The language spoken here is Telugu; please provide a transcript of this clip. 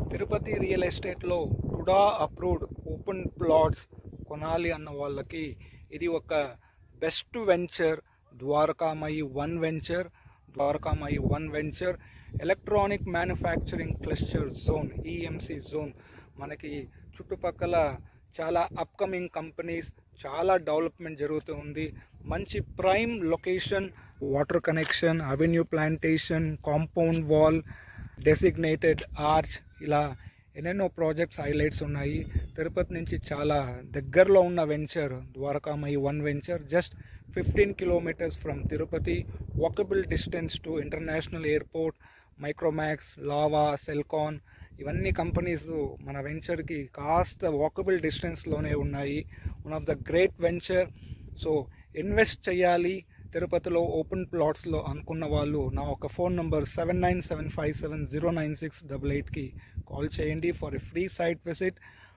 తిరుపతి రియల్ ఎస్టేట్లో టుడా అప్రూవ్డ్ ఓపెన్ ప్లాట్స్ కొనాలి అన్న వాళ్ళకి ఇది ఒక best venture Dwarakamayi one venture Dwarakamayi one venture electronic manufacturing cluster zone EMC zone మనకి చుట్టుపక్కల చాలా అప్కమింగ్ కంపెనీస్ చాలా డెవలప్మెంట్ జరుగుతూ ఉంది మంచి prime location water connection avenue plantation compound wall designated arch ఇలా ఎన్నెన్నో ప్రాజెక్ట్స్ హైలైట్స్ ఉన్నాయి తిరుపతి నుంచి చాలా దగ్గరలో ఉన్న venture Dwarakamayi one venture just fifteen kilometres from Tirupati walkable distance to international airport Micromax Lava Celkon ఇవన్నీ కంపెనీస్ మన వెంచర్కి కాస్త వాకబుల్ డిస్టెన్స్లోనే ఉన్నాయి one of the great venture so invest చేయాలి తిరుపతిలో ఓపెన్ ప్లాట్స్లో అనుకున్న వాళ్ళు నా ఒక phone number seven nine seven five seven zero nine six double ఎయిట్కి కాల్ చేయండి for a free site visit